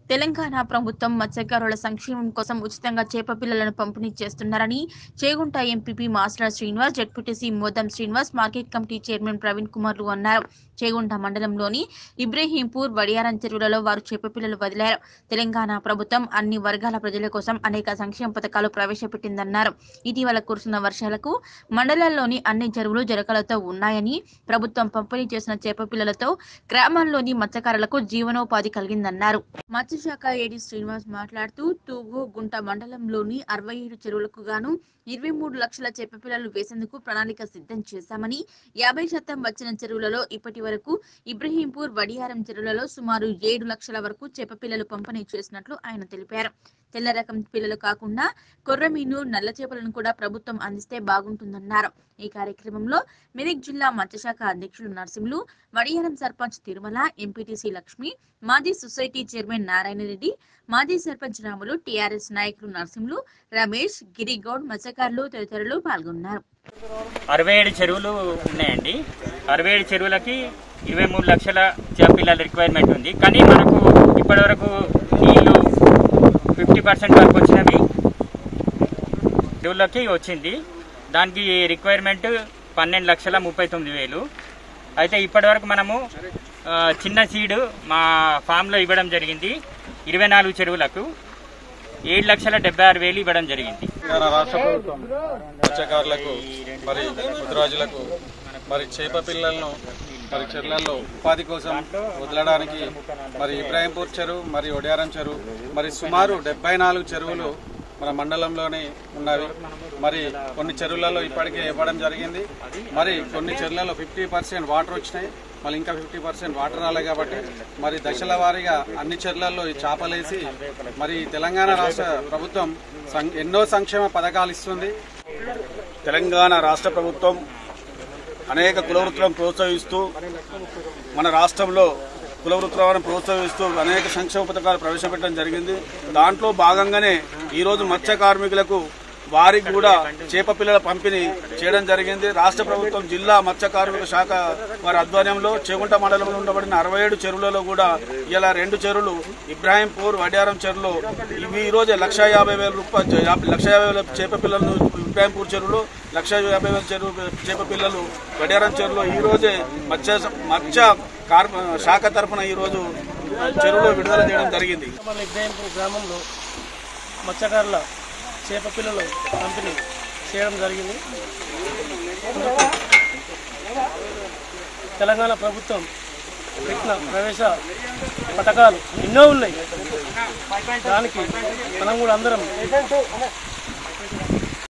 తెలంగాణ ప్రభుత్వం మత్స్యకారుల సంక్షేమం కోసం ఉచితంగా చేప పిల్లలను పంపిణీ చేస్తున్నారని Chegunta MPP master Srinivas ZPTC Modam Srinivas market committee chairman Praveen కుమార్లు అన్నారు చేగుంట మండలంలోని ఇబ్రహీంపూర్ వడియారం చెరువులలో వారు చేప పిల్లలు వదిలారు తెలంగాణ ప్రభుత్వం అన్ని వర్గాల ప్రజల కోసం అనేక సంక్షేమ పథకాలు ప్రవేశపెట్టిందన్నారు ఇటీవల కురుస్తున్న వర్షాలకు మండలాల్లోని అన్ని చెరువులు జరకలతో ఉన్నాయని ప్రభుత్వం పంపిణీ చేసిన చేప పిల్లలతో గ్రామాల్లోని మత్స్యకారులకు జీవనోపాధి కలిగిందన్నారు మత్స్యశాఖ ఏడీ శ్రీనివాస్ మాట్లాడుతూ తూగు గుంట మండలంలోని అరవై ఏడు చెరువులకు గాను ఇరవై మూడు లక్షల చేప పిల్లలు వేసేందుకు ప్రణాళిక సిద్ధం చేశామని యాభై శాతం వచ్చిన చెరువులలో ఇప్పటి వరకు ఇబ్రహీంపూర్ వడియారం చెరువులలో సుమారు ఏడు లక్షల వరకు చేప పిల్లలు పంపిణీ చేసినట్లు ఆయన తెలిపారు తెల్ల రకం పిల్లలు కాకుండా కొర్రమీను నల్ల చేపలను కూడా ప్రభుత్వం అందిస్తే బాగుంటుందన్నారు ఈ కార్యక్రమంలో మెదక్ జిల్లా మత్స్యశాఖ అధ్యక్షులు నరసింహులు వడియారం సర్పంచ్ తిరుమల ఎంపీటీసీ లక్ష్మి మాజీ సొసైటీ చైర్మన్ నారాయణ రెడ్డి మాజీ సర్పంచ్ రాములు టీఆర్ఎస్ నాయకులు నరసింహులు రమేష్ గిరిగౌడ్ మత్స్యకారులు తదితరులు పాల్గొన్నారు అరవై ఏడు చెరువులు ఉన్నాయండి అరవై ఏడు చెరువులకి ఇరవై మూడు లక్షల చేపపిల్లల రిక్వైర్మెంట్ ఉంది కానీ మనకు ఇప్పటివరకు నీళ్లు ఫిఫ్టీ పర్సెంట్ వరకు వచ్చినవి చెరువులకి వచ్చింది దానికి రిక్వైర్మెంట్ పన్నెండు లక్షల ముప్పై తొమ్మిది వేలు అయితే ఇప్పటివరకు మనము ఆ, చిన్న సీడు మా ఫామ్లో ఇవ్వడం జరిగింది ఇరవై నాలుగు చెరువులకు ఏడు లక్షల డెబ్బై ఆరు వేలు ఇవ్వడం జరిగింది తెలంగాణ రాష్ట్ర ప్రభుత్వం మత్స్యకారులకు మరి ముద్రాజులకు మరి చేప పిల్లలను మరి చెర్లల్లో ఉపాధి కోసం వదలడానికి మరి ఇబ్రాహీంపూర్ చెరువు మరి ఒడియారం చెరువు మరి సుమారు డెబ్బై నాలుగు చెరువులు మన మండలంలోనే ఉన్నవి మరి కొన్ని చెరువులలో ఇప్పటికే ఇవ్వడం జరిగింది మరి కొన్ని చెరువులలో ఫిఫ్టీ పర్సెంట్ వాటర్ వచ్చినాయి మళ్ళీ ఇంకా ఫిఫ్టీ పర్సెంట్ వాటర్ రాలేదు కాబట్టి మరి దశల వారీగా అన్ని చెర్లల్లో ఈ చేపలేసి మరి తెలంగాణ రాష్ట్ర ప్రభుత్వం సం- ఎన్నో సంక్షేమ పథకాలు ఇస్తుంది తెలంగాణ రాష్ట్ర ప్రభుత్వం అనేక కులవృత్తులను ప్రోత్సహిస్తూ మన రాష్ట్రంలో కులవృత్తులను ప్రోత్సహిస్తూ అనేక సంక్షేమ పథకాలు ప్రవేశపెట్టడం జరిగింది దాంట్లో భాగంగానే ఈరోజు మత్స్య కార్మికులకు వారికి కూడా చేప పిల్లల పంపిణీ చేయడం జరిగింది రాష్ట్ర ప్రభుత్వం జిల్లా మత్స్య కార్మిక శాఖ వారి ఆధ్వర్యంలో చేగుంట మండలంలో ఉండబడిన అరవై ఏడు చెరువులలో కూడా ఇలా రెండు చెరువులు ఇబ్రాహీంపూర్ వడియారం చెరువులు ఇవి ఈ రోజు లక్ష యాభై వేల రూపాయలు యాభై- లక్ష యాభై వేల చేప పిల్లలను ఇబ్రాహీంపూర్ చెరువులో లక్ష యాభై వేల చెరువు చేప పిల్లలు వడియారం చెరువులో ఈ రోజే మత్స్య మత్స్య కార్మ శాఖ తరఫున ఈ రోజు చెరువులో విడుదల చేయడం జరిగింది మన ఇబ్రాహీంపూర్ గ్రామంలో మత్స్యకారుల చేప పిల్లలు పంపిణీ చేయడం జరిగింది అందుకు తెలంగాణ ప్రభుత్వం పెట్టిన ప్రవేశ పథకాలు ఎన్నో ఉన్నాయి దానికి మనం కూడా అందరం